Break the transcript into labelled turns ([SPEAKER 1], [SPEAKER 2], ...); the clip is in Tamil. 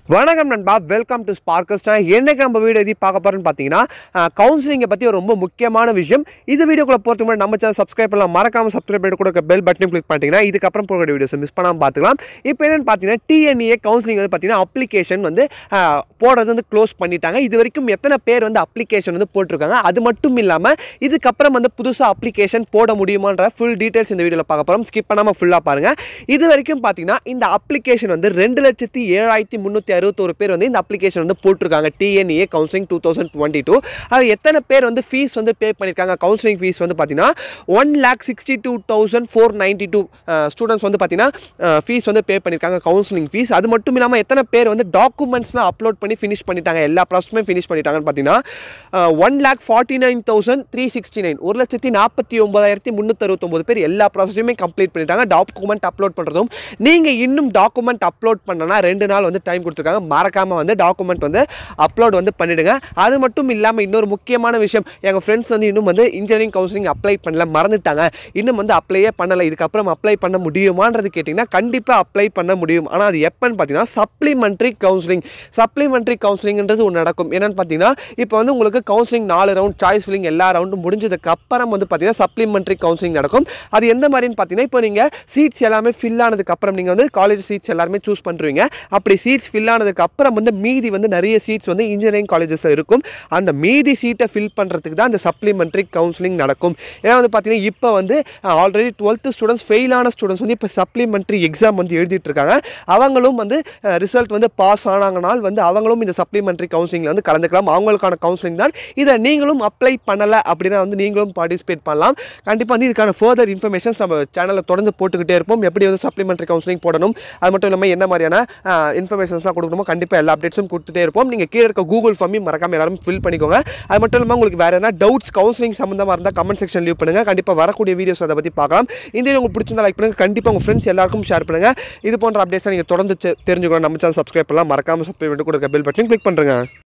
[SPEAKER 1] வணக்கம் நண்பா வெல்கம் டு ஸ்பார்க்கஸ் என்னைக்கு நம்ம வீடியோ எதி பார்க்க போறோம்னு பார்த்தீங்கன்னா கவுன்சிலிங்கை பற்றி ஒரு ரொம்ப முக்கியமான விஷயம் இது வீடியோக்குள்ள போகிறதுக்கு முன்னாடி நம்ம சேனல் சப்ஸ்கிரைப் பண்ணலாம் மறக்காம சப்ஸ்கிரைப் பண்ணி கூட பெல் பட்டனையும் கிளிக் பண்ணிட்டீங்கன்னா இதுக்கப்புறம் போகிற வீடியோஸ் மிஸ் பண்ணாமல் பார்த்துக்கலாம் இப்போ என்னன்னு பார்த்தீங்கன்னா டிஎன்ஏ கவுன்சிலிங் வந்து பார்த்தீங்கன்னா அப்ளிகேஷன் வந்து ஆஹ், போடுறது வந்து க்ளோஸ் பண்ணிட்டாங்க இது வரைக்கும் எத்தனை பேர் வந்து அப்ளிகேஷன் வந்து போட்டிருக்காங்க அது மட்டும் இல்லாமல் இதுக்கப்புறம் வந்து புதுசாக அப்ளிகேஷன் போட முடியுமான்ற ஃபுல் டீட்டெயில்ஸ் இந்த வீடியோவில் பார்க்க போகிறோம் ஸ்கிப் பண்ணாமல் ஃபுல்லாக பாருங்கள் இது வரைக்கும் பார்த்தீங்கன்னா இந்த அப்ளிகேஷன் வந்து ரெண்டு லட்சத்தி ஏழாயிரத்தி முந்நூற்றி அறுபத்தோரு பேர் வந்து இந்த அப்ளிகேஷன் வந்து போட்டிருக்காங்க TNEA counselling two thousand twenty two அது எத்தனை பேர் வந்து ஃபீஸ் வந்து பே பண்ணியிருக்காங்க கவுன்சிலிங் ஃபீஸ் வந்து பார்த்தீங்கன்னா one lakh sixty two thousand four ninety two students வந்து பார்த்தீங்கன்னா ஃபீஸ் வந்து பே பண்ணியிருக்காங்க கவுன்சிலிங் ஃபீஸ் அது மட்டும் இல்லாமல் எத்தனை பேர் வந்து டாக்குமெண்ட்ஸ்லாம் அப்லோட் பண்ணி ஃபினிஷ் பண்ணிட்டாங்க எல்லா ப்ராசஸுமே ஃபினிஷ் பண்ணிட்டாங்கன்னு பார்த்தீங்கன்னா one lakh forty nine thousand three sixty nine ஒரு லட்சத்தி நாற்பத்தி ஒன்பதாயிரத்தி முந்நூற்றறுபத்தொம்பது பேர் எல்லா ப்ராசஸையுமே கம்ப்ளீட் பண்ணிட்டாங்க டாக்குமெண்ட் அப்லோட் பண்ணுறதும் நீங்கள் இன்னும் டாக்குமெண்ட் அப்லோட் பண்ணனா ரெண்டு நாள் வந்து டைம் கொடுத்துருக்காங்க மறக்காமல் வந்து டாக்குமெண்ட் வந்து அப்லோட் வந்து பண்ணிவிடுங்க அது மட்டும் இல்லாமல் இன்னொரு முக்கியமான விஷயம் எங்கள் ஃப்ரெண்ட்ஸ் வந்து இன்னும் வந்து இன்ஜினியரிங் கவுன்சிலிங் அப்ளை பண்ணல மறந்துட்டாங்க இன்னும் வந்து அப்ளையே பண்ணலை இதுக்கப்புறம் அப்ளை பண்ண முடியுமான்றது கேட்டிங்கன்னா கண்டிப்பாக அப்ளை பண்ண முடியும் ஆனால் அது எப்போன்னு பார்த்தீங்கன்னா சப்ளிமெண்ட்ரி கவுன்சிலிங் சப்ளிமெண்ட்ரி கவுன்சிலிங்ன்றது ஒன்று நடக்கும் என்னன்னு பார்த்தீங்கன்னா இப்போ வந்து உங்களுக்கு கவுன்சிலிங் நாலு ரவுண்ட் சாய்ஸ் ஃபில்லிங் எல்லா ரவுண்டும் முடிஞ்சதுக்கு அப்புறம் வந்து பார்த்தீங்கன்னா சப்ளிமெண்ட்ரி கவுன்சிலிங் நடக்கும் அது எந்த மாதிரின்னு பார்த்தீங்கன்னா இப்போ நீங்கள் சீட்ஸ் எல்லாமே ஃபில் ஆனதுக்கு அப்புறம் நீங்கள் வந்து காலேஜ் சீட்ஸ் எல்லாருமே சூஸ் பண்ணுறீங்க அப்படி சீட்ஸ் ஃபில் ஆனதுக்கு அப்புறம் வந்து மீதி வந்து நிறைய சீட்ஸ் வந்து இன்ஜினியரிங் காலேஜஸில் இருக்கும் அந்த மீதி சீட்டை ஃபில் பண்ணுறதுக்கு தான் அந்த சப்ளிமெண்ட்ரி கவுன்சிலிங் நடக்கும் ஏன்னா வந்து பார்த்தீங்கன்னா இப்போ வந்து ஆல்ரெடி டுவெல்த்து ஸ்டூடெண்ட்ஸ் ஃபெயிலான ஸ்டூடெண்ட்ஸ் வந்து இப்போ சப்ளிமெண்ட்ரி எக்ஸாம் வந்து எழுதிட்டு இருக்காங்க அவங்களும் வந்து ரிசல்ட் வந்து பாஸ் ஆனாங்கனால் வந்து அவங்களும் இந்த சப்ளிமெண்ட்ரி கவுன்சிலிங்கில் வந்து கலந்துக்கலாம் அவங்களுக்கான கவுன்சிலிங் தான் இதை நீங்களும் அப்ளை பண்ணலை அப்படின்னா வந்து நீங்களும் பார்ட்டிசிபேட் பண்ணலாம் கண்டிப்பாக வந்து இதுக்கான ஃபர்தர் இன்ஃபர்மேஷன்ஸ் நம்ம சேனலில் தொடர்ந்து போட்டுக்கிட்டே இருப்போம் எப்படி வந்து சப்ளிமெண்ட்ரி கவுன்சிலிங் போடணும் அது மட்டும் இல்லாமல் என்ன மாதிரியான இன்ஃபர்மேஷன்ஸ்லாம் கொடுக்கணுமோ கண்டிப்பாக எல்லா அப்டேட்ஸும் கொடுத்துட்டே இருப்போம் நீங்கள் கீழே இருக்க கூகுள் ஃபார்மையும் மறக்காம எல்லாரும் ஃபில் பண்ணிக்கோங்க அது மட்டும் இல்லாமல் உங்களுக்கு வேறு எதனா டவுட்ஸ் கவுன்சிலிங் சம்மந்தமாக இருந்தால் கமெண்ட் செக்ஷன் லீவ் பண்ணுங்கள் கண்டிப்பாக வரக்கூடிய வீடியோஸ் அதை பற்றி பார்க்கலாம் இந்த video உங்களுக்கு பிடிச்சிருந்தா லைக் பண்ணுங்கள் கண்டிப்பாக உங்கள் ஃப்ரெண்ட்ஸ் எல்லாருக்கும் ஷேர் பண்ணுங்கள் இது போன்ற அப்டேட்ஸை நீங்கள் தொடர்ந்து தெ- தெரிஞ்சுக்கணும் நம்ம சேனல் சப்ஸ்கிரைப் பண்ணலாம் மறக்காமல் சப்ஸ்கிரைப் பண்ணி கொடுக்க பெல் பட்டன் கிளிக் பண்ணுறேங்க